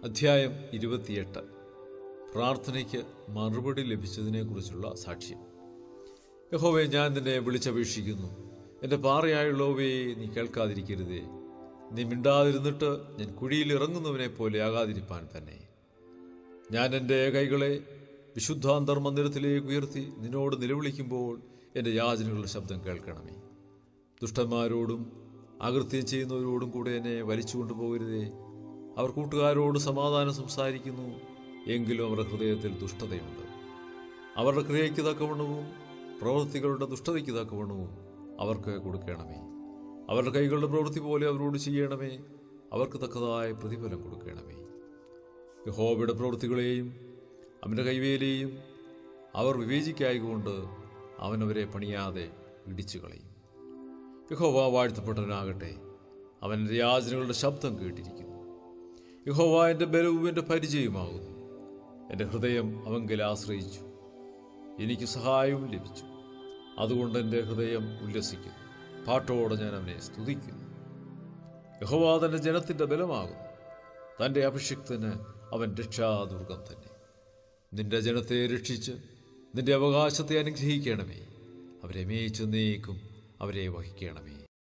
അധ്യായം ഇരുപത്തിയെട്ട് പ്രാർത്ഥനയ്ക്ക് മറുപടി ലഭിച്ചതിനെക്കുറിച്ചുള്ള സാക്ഷ്യം യഹോവേ ഞാൻ നിന്നെ വിളിച്ചപേക്ഷിക്കുന്നു എൻ്റെ പാറയായുള്ളവേ നീ കേൾക്കാതിരിക്കരുതേ നീ മിണ്ടാതിരുന്നിട്ട് ഞാൻ കുഴിയിൽ ഇറങ്ങുന്നവനെ പോലെ ആകാതിരിപ്പാൻ തന്നെ ഞാൻ എൻ്റെ കൈകളെ വിശുദ്ധാന്തർ മന്ദിരത്തിലേക്ക് ഉയർത്തി നിന്നോട് നിലവിളിക്കുമ്പോൾ എൻ്റെ യാചനകളുടെ ശബ്ദം കേൾക്കണമേ ദുഷ്ടന്മാരോടും അകൃത്യം ചെയ്യുന്നവരോടും കൂടെ എന്നെ വലിച്ചു കൊണ്ടുപോകരുതേ അവർ കൂട്ടുകാരോട് സമാധാനം സംസാരിക്കുന്നു എങ്കിലും അവരുടെ ഹൃദയത്തിൽ ദുഷ്ടതയുണ്ട് അവരുടെ ക്രിയയ്ക്ക് തക്കവണ്ണവും പ്രവൃത്തികളുടെ ദുഷ്ടതയ്ക്ക് തക്കവണ്ണവും അവർക്ക് കൊടുക്കണമേ അവരുടെ കൈകളുടെ പ്രവൃത്തി പോലെ അവരോട് ചെയ്യണമേ അവർക്ക് തക്കതായ പ്രതിഫലം കൊടുക്കണമേ യഹോബയുടെ പ്രവൃത്തികളെയും അവൻ്റെ കൈവേലയും അവർ വിവേചിക്കായകൊണ്ട് അവനവരെ പണിയാതെ ഇടിച്ചു കളയും യഹോവ വാഴ്ത്തപ്പെട്ടവനാകട്ടെ അവൻ്റെ യാചനകളുടെ ശബ്ദം കേട്ടിരിക്കുന്നു യഹോവ എൻ്റെ ബലവും എൻ്റെ പരിചയമാകുന്നു എൻ്റെ ഹൃദയം അവങ്കിൽ ആശ്രയിച്ചു എനിക്ക് സഹായവും ലഭിച്ചു അതുകൊണ്ട് എൻ്റെ ഹൃദയം ഉല്ലസിക്കുന്നു പാട്ടോടെ ഞാൻ അവനെ സ്തുതിക്കുന്നു യഹോവ തൻ്റെ ജനത്തിൻ്റെ ബലമാകുന്നു തൻ്റെ അഭിഷിക്തന് അവൻ രക്ഷാദുർഗം തന്നെ നിന്റെ ജനത്തെ രക്ഷിച്ച് നിന്റെ അവകാശത്തെ അനുഗ്രഹിക്കണമേ അവരെ മേയിച്ചു നീക്കും അവരെ വഹിക്കണമേ